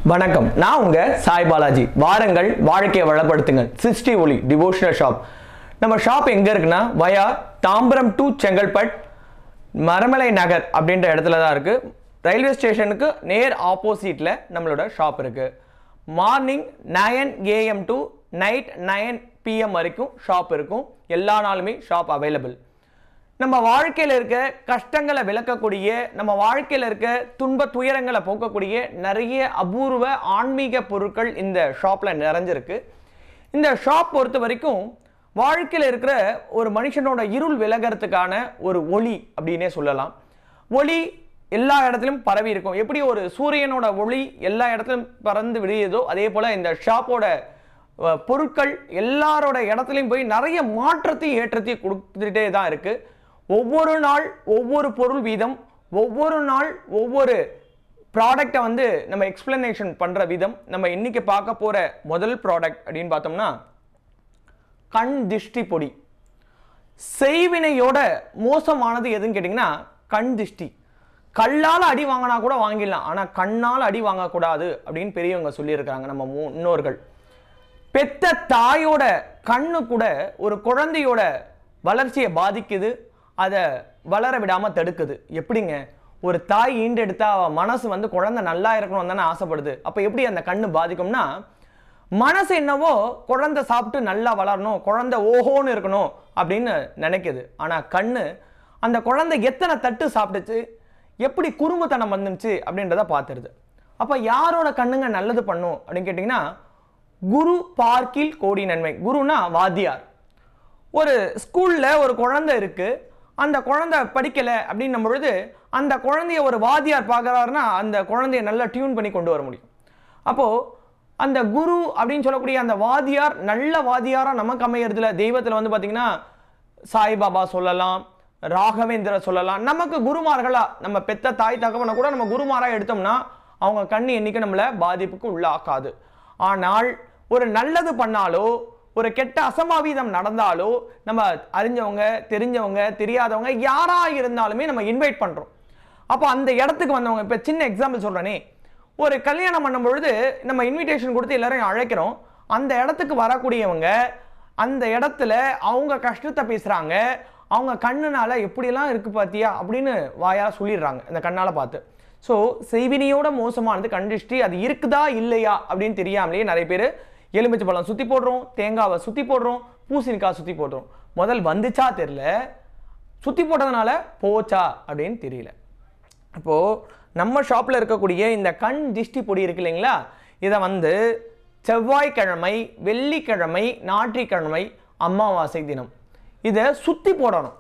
வணக்கம் நான் உங்க சாய் பாலாஜி வாரங்கள் வாழ்க்கையை வளப்படுத்துங்கள் சிக்ஸ்டி ஒளி டிவோஷனல் ஷாப் நம்ம ஷாப் எங்க இருக்குன்னா வயா தாம்பரம் டு செங்கல்பட் மரமலை நகர் அப்படின்ற இடத்துல தான் இருக்கு ரயில்வே ஸ்டேஷனுக்கு நேர் ஆப்போசிட்ல நம்மளோட ஷாப் இருக்கு morning nine AM to night nine PM வரைக்கும் ஷாப் இருக்கும் எல்லா நாளுமே ஷாப் அவைலபிள் நம்ம வாழ்க்கையில் இருக்க கஷ்டங்களை விளக்கக்கூடிய நம்ம வாழ்க்கையில் இருக்க துன்ப துயரங்களை போக்கக்கூடிய நிறைய அபூர்வ ஆன்மீக பொருட்கள் இந்த ஷாப்பில் நிறைஞ்சிருக்கு இந்த ஷாப் பொறுத்த வரைக்கும் வாழ்க்கையில் இருக்கிற ஒரு மனுஷனோட இருள் விலகிறதுக்கான ஒரு ஒளி அப்படின்னே சொல்லலாம் ஒளி எல்லா இடத்துலையும் பரவி இருக்கும் எப்படி ஒரு சூரியனோட ஒளி எல்லா இடத்துலையும் பறந்து விடியுதோ அதே போல் இந்த ஷாப்போட அஹ், பொருட்கள் எல்லாரோட இடத்துலையும் போய் நிறைய மாற்றத்தையும் ஏற்றத்தையும் கொடுத்துட்டே தான் இருக்கு ஒவ்வொரு நாள் ஒவ்வொரு பொருள் வீதம் ஒவ்வொரு நாள் ஒவ்வொரு ப்ராடக்டை வந்து நம்ம எக்ஸ்பிளனேஷன் பண்ணுற விதம் நம்ம இன்னைக்கு பார்க்க போகிற முதல் ப்ராடக்ட் அப்படின்னு பார்த்தோம்னா கண் திஷ்டி பொடி செய்வினையோட மோசமானது எதுன்னு கேட்டிங்கன்னா கண் திஷ்டி கல்லால் அடி வாங்கினா கூட வாங்கிடலாம் ஆனால் கண்ணால் அடி வாங்கக்கூடாது அப்படின்னு பெரியவங்க சொல்லியிருக்கிறாங்க நம்ம மு- முன்னோர்கள் பெத்த தாயோட கண்ணு கூட ஒரு குழந்தையோட வளர்ச்சியை பாதிக்குது அதை வளர விடாம தடுக்குது எப்படிங்க ஒரு தாய் ஈண்டெடுத்தா அவ மனசு வந்து குழந்தை நல்லா இருக்கணும் தானே ஆசைப்படுது அப்போ எப்படி அந்த கண்ணு பாதிக்கும்னா மனசு என்னவோ குழந்தை சாப்பிட்டு நல்லா வளரணும் குழந்தை ஓஹோன்னு இருக்கணும் அப்படின்னு நினைக்குது ஆனால் கண்ணு அந்த குழந்தை எத்தனை தட்டு சாப்பிட்டுச்சு எப்படி குறும்புத்தனம் வந்துச்சு அப்படின்றத பார்த்துருது அப்போ யாரோட கண்ணுங்க நல்லது பண்ணும் அப்படின்னு கேட்டிங்கன்னா குரு பார்க்கில் கோடி நன்மை குருனா வாத்தியார் ஒரு ஸ்கூலில் ஒரு குழந்தை இருக்கு அந்த குழந்தை படிக்கலை அப்படின்னும் பொழுது அந்த குழந்தைய ஒரு வாத்தியார் பார்க்குறாருன்னா அந்த குழந்தைய நல்லா டியூன் பண்ணி கொண்டு வர முடியும் அப்போது அந்த குரு அப்படின்னு சொல்லக்கூடிய அந்த வாத்தியார் நல்ல வாத்தியாராக நமக்கு அமையறதுல தெய்வத்தில் வந்து பார்த்திங்கன்னா சாய்பாபா சொல்லலாம் ராகவேந்திர சொல்லலாம் நமக்கு குருமார்களா நம்ம பெத்த தாய் தகவனை கூட நம்ம குருமாரா எடுத்தோம்னா அவங்க கண்ணு என்னைக்கு நம்மளை பாதிப்புக்கு உள்ளாக்காது ஆனால் ஒரு நல்லது பண்ணாலோ ஒரு கெட்ட அசம்பாவிதம் நடந்தாலோ நம்ம அறிஞ்சவங்க தெரிஞ்சவங்க தெரியாதவங்க யாரா இருந்தாலுமே நம்ம இன்வைட் பண்றோம் அப்போ அந்த இடத்துக்கு வந்தவங்க இப்போ சின்ன எக்ஸாம்பிள் சொல்றேனே ஒரு கல்யாணம் பண்ணும் பொழுது நம்ம இன்விடேஷன் கொடுத்து எல்லாரையும் அழைக்கிறோம் அந்த இடத்துக்கு வரக்கூடியவங்க அந்த இடத்துல அவங்க கஷ்டத்தை பேசுறாங்க அவங்க கண்ணுனால எப்படியெல்லாம் இருக்கு பாத்தியா அப்படின்னு வாயால சொல்லிடுறாங்க இந்த கண்ணால பார்த்து ஸோ செய்வினியோட மோசமானது கண்டிஷ்டி அது இருக்குதா இல்லையா அப்படின்னு தெரியாமலேயே நிறைய பேர் எலுமிச்சை பழம் சுத்தி போடுறோம் தேங்காவை சுத்தி போடுறோம் பூசணிக்காய் சுத்தி போடுறோம் முதல் வந்துச்சா தெரில சுத்தி போட்டதுனால போச்சா அப்படின்னு தெரியல இப்போ நம்ம ஷாப்ல இருக்கக்கூடிய இந்த கண் திஷ்டி பொடி இருக்கு இல்லைங்களா இதை வந்து செவ்வாய்க்கிழமை வெள்ளிக்கிழமை ஞாயிற்றுக்கிழமை அமாவாசை தினம் இதை சுத்தி போடணும்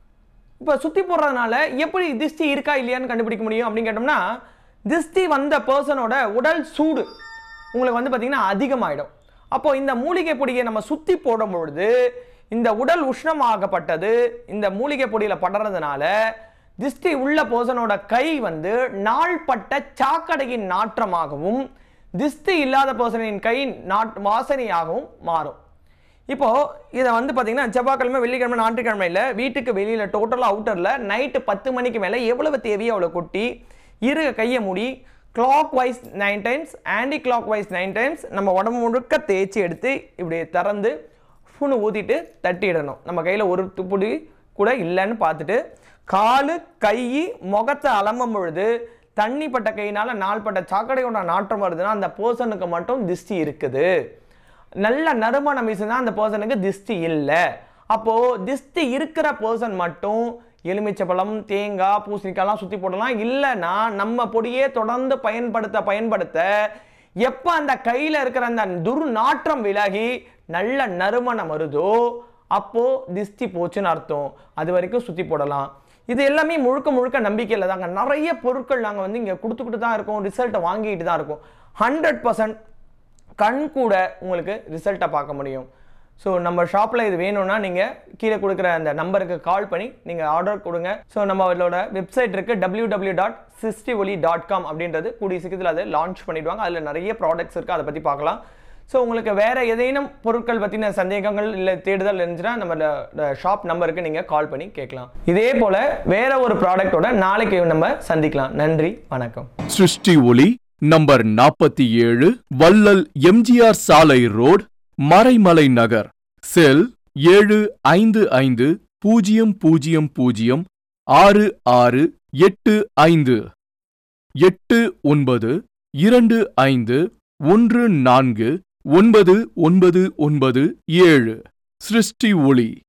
இப்போ சுத்தி போடுறதுனால எப்படி திஷ்டி இருக்கா இல்லையான்னு கண்டுபிடிக்க முடியும் அப்படின்னு கேட்டோம்னா திஷ்டி வந்த பர்சனோட உடல் சூடு உங்களுக்கு வந்து பார்த்தீங்கன்னா அதிகமாயிடும் அப்போ இந்த மூலிகை பொடியை நம்ம சுத்தி போடும் பொழுது இந்த உடல் உஷ்ணமாகப்பட்டது இந்த மூலிகை பொடியில படுறதுனால திஷ்டி உள்ள பர்சனோட கை வந்து நாள்பட்ட சாக்கடையின் நாற்றமாகவும் திஷ்டி இல்லாத பர்சனின் கை நாட் வாசனையாகவும் மாறும் இப்போ இதை வந்து பார்த்தீங்கன்னா செவ்வாய்க்கிழமை வெள்ளிக்கிழமை ஞாயிற்றுக்கிழமையில் வீட்டுக்கு வெளியில் டோட்டலாக அவுட்டரில் நைட்டு பத்து மணிக்கு மேலே எவ்வளவு தேவையோ அவ்வளோ கொட்டி இரு கையை மூடி clock wise nine times clock wise nine times நம்ம உடம்பு முழுக்க தேய்ச்சி எடுத்து இப்படி திறந்து ஃபுனு ஊற்றிட்டு தட்டிடணும் நம்ம கையில் ஒரு துப்புடி கூட இல்லைன்னு பார்த்துட்டு காலு கை முகத்தை அலம்பும் பொழுது தண்ணி பட்ட கையினால நாள்பட்ட சாக்கடையோட நாற்றம் வருதுன்னா அந்த பர்சனுக்கு மட்டும் திஷ்டி இருக்குது நல்ல நறுமணம் வீசுனா அந்த பர்சனுக்கு திஷ்டி இல்லை அப்போ திஷ்டி இருக்கிற பர்சன் மட்டும் எலுமிச்சை பழம் தேங்காய் பூசணிக்காய்லாம் சுத்தி போடலாம் இல்லைன்னா நம்ம பொடியே தொடர்ந்து பயன்படுத்த பயன்படுத்த எப்போ அந்த கையில இருக்கிற அந்த துர்நாற்றம் விலகி நல்ல நறுமணம் வருதோ அப்போ திஷ்டி போச்சுன்னு அர்த்தம் அது வரைக்கும் சுத்தி போடலாம் இது எல்லாமே முழுக்க முழுக்க நம்பிக்கையில் தாங்க நிறைய பொருட்கள் நாங்கள் வந்து இங்கே கொடுத்துக்கிட்டு தான் இருக்கோம் ரிசல்ட்டை வாங்கிட்டு தான் இருக்கோம் ஹண்ட்ரட் பர்சன்ட் கண் கூட உங்களுக்கு ரிசல்ட்டை பார்க்க முடியும் ஸோ நம்ம ஷாப்பில் இது வேணும்னா நீங்கள் கீழே கொடுக்குற அந்த நம்பருக்கு கால் பண்ணி நீங்கள் ஆர்டர் கொடுங்க ஸோ நம்மளோட வெப்சைட் இருக்குது டபிள்யூ டபிள்யூ டாட் சிஸ்டி ஒலி டாட் காம் அப்படின்றது கூடிய சீக்கிரத்தில் அதை லான்ச் பண்ணிடுவாங்க அதில் நிறைய ப்ராடக்ட்ஸ் இருக்குது அதை பற்றி பார்க்கலாம் ஸோ உங்களுக்கு வேற ஏதேனும் பொருட்கள் பற்றின சந்தேகங்கள் இல்லை தேடுதல் இருந்துச்சுன்னா நம்ம ஷாப் நம்பருக்கு நீங்கள் கால் பண்ணி கேட்கலாம் இதே போல் வேற ஒரு ப்ராடக்ட்டோட நாளைக்கு நம்ம சந்திக்கலாம் நன்றி வணக்கம் சிருஷ்டி ஒளி நம்பர் நாற்பத்தி ஏழு வள்ளல் எம்ஜிஆர் சாலை ரோட் மறைமலை நகர் செல் ஏழு ஐந்து ஐந்து பூஜ்ஜியம் பூஜ்ஜியம் பூஜ்ஜியம் ஆறு ஆறு எட்டு ஐந்து எட்டு ஒன்பது இரண்டு ஐந்து ஒன்று நான்கு ஒன்பது ஒன்பது ஒன்பது ஏழு சிருஷ்டி ஒளி